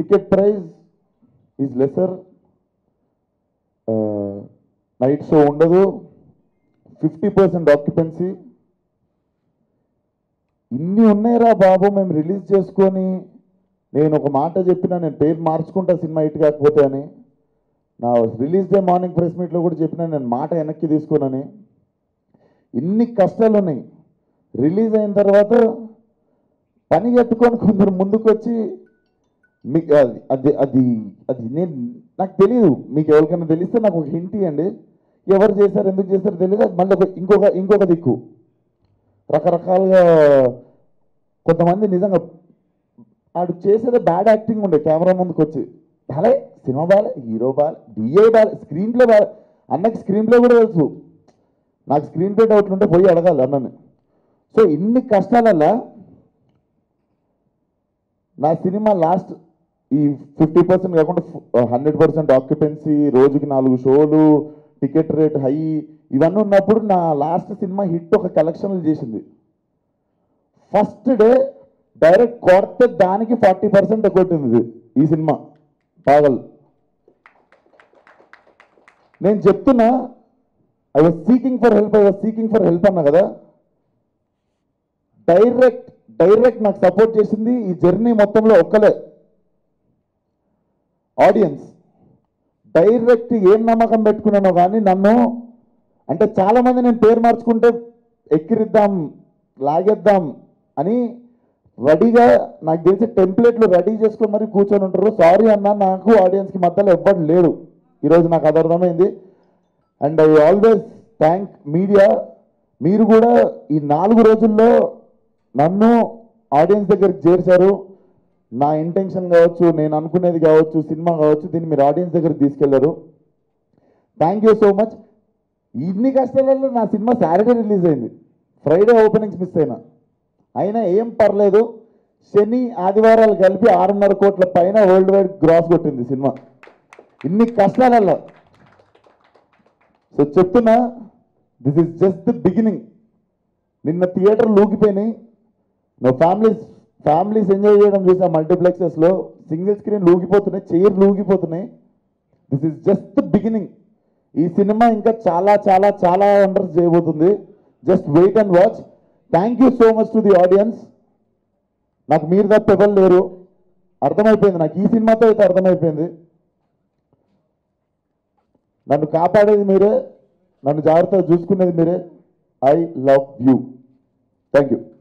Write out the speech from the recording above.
ticket price is lesser night show ఉండదు fifty percent occupancy ఇన్ని ఉన్నాయిరా బాబు మేము రిలీజ్ చేసుకొని నేను ఒక మాట చెప్పిన నేను పేరు మార్చుకుంటా సినిమా హిట్ కాకపోతే అని నా రిలీజ్ డే మార్నింగ్ ప్రెస్ మీట్లో కూడా చెప్పిన నేను మాట వెనక్కి తీసుకోనని ఇన్ని కష్టాలు ఉన్నాయి రిలీజ్ అయిన తర్వాత పని కట్టుకొని కొందరు ముందుకు వచ్చి మీకు అది అది అది అది నేను నాకు తెలియదు మీకు ఎవరికైనా తెలిస్తే నాకు ఒక హింట్ ఇవ్వండి ఎవరు చేశారు ఎందుకు చేశారు తెలియదు అది మళ్ళీ ఒక- ఇంకొక ఇంకొక దిక్కు రకరకాలుగా కొంతమంది నిజంగా ఆడు చేసేది బ్యాడ్ యాక్టింగ్ ఉండే కెమెరా ముందుకు వచ్చి బాలే సినిమా బాలే హీరో బాలే డిఏ బాలే స్క్రీన్ ప్లే బాలే అన్నకి స్క్రీన్ ప్లే కూడా తెలుసు నాకు స్క్రీన్ ప్లే డౌట్లు ఉంటే పోయి అడగాలి అన్నని సో ఇన్ని కష్టాలల్లా నా సినిమా లాస్ట్ ఈ ఫిఫ్టీ పర్సెంట్ కాకుండా హండ్రెడ్ పర్సెంట్ ఆక్యుపెన్సీ రోజుకి నాలుగు షోలు టికెట్ రేట్ హై ఇవన్నీ ఉన్నప్పుడు నా లాస్ట్ సినిమా హిట్ ఒక కలెక్షన్లు చేసింది ఫస్ట్ డే డైరెక్ట్ కొడితే దానికి ఫార్టీ పర్సెంట్ కొట్టింది ఇది, ఈ సినిమా పాగల్ నేను చెప్తున్నా I was seeking for help I was seeking for help అన్నా కదా డైరెక్ట్ డైరెక్ట్ నాకు సపోర్ట్ చేసింది ఈ జర్నీ మొత్తంలో ఒక్కలే ఆడియన్స్ డైరెక్ట్ ఏం నమ్మకం పెట్టుకున్నానో కానీ నన్ను అంటే చాలా మంది నేను పేరు మార్చుకుంటే ఎక్కిరిద్దాం లాగేద్దాం అని రెడీగా నాకు తెలిసి టెంప్లెట్లు రెడీ చేసుకొని మరి కూర్చొని ఉంటారు సారీ అన్న నాకు ఆడియన్స్కి మధ్యలో ఎవ్వరు లేడు ఈరోజు నాకు అది అర్థమైంది and I always thank media మీరు కూడా ఈ నాలుగు రోజుల్లో నన్ను ఆడియన్స్ దగ్గరికి చేర్చారు నా ఇంటెన్షన్ కావచ్చు నేను అనుకునేది కావచ్చు సినిమా కావచ్చు దీన్ని మీరు ఆడియన్స్ దగ్గరికి తీసుకెళ్లారు థ్యాంక్ యూ సో మచ్ ఇన్ని కష్టాలలో నా సినిమా సాటర్డే రిలీజ్ అయింది ఫ్రైడే ఓపెనింగ్స్ మిస్ అయినా అయినా ఏం పర్లేదు శని ఆదివారాలు కలిపి ఆరున్నర కోట్ల పైన వరల్డ్ వైడ్ గ్రాస్ కొట్టింది సినిమా ఇన్ని కష్టాలలో సో చెప్తున్నా this is just the beginning నిన్న థియేటర్ లూగిపోయినాయి నువ్వు ఫ్యామిలీస్ ఫ్యామిలీస్ ఎంజాయ్ చేయడం చూసా మల్టీప్లెక్సెస్లో సింగిల్ స్క్రీన్ లూగిపోతున్నాయి చైర్ లూగిపోతున్నాయి దిస్ ఇస్ జస్ట్ బిగినింగ్ ఈ సినిమా ఇంకా చాలా చాలా చాలా వండర్స్ చేయబోతుంది just wait and watch thank you so much to the audience నాకు మీరు తప్ప ఎవరు లేరు అర్థమైపోయింది నాకు ఈ సినిమాతో అయితే అర్థమైపోయింది నన్ను కాపాడేది మీరే నన్ను జాగ్రత్తగా చూసుకునేది మీరే I love you thank you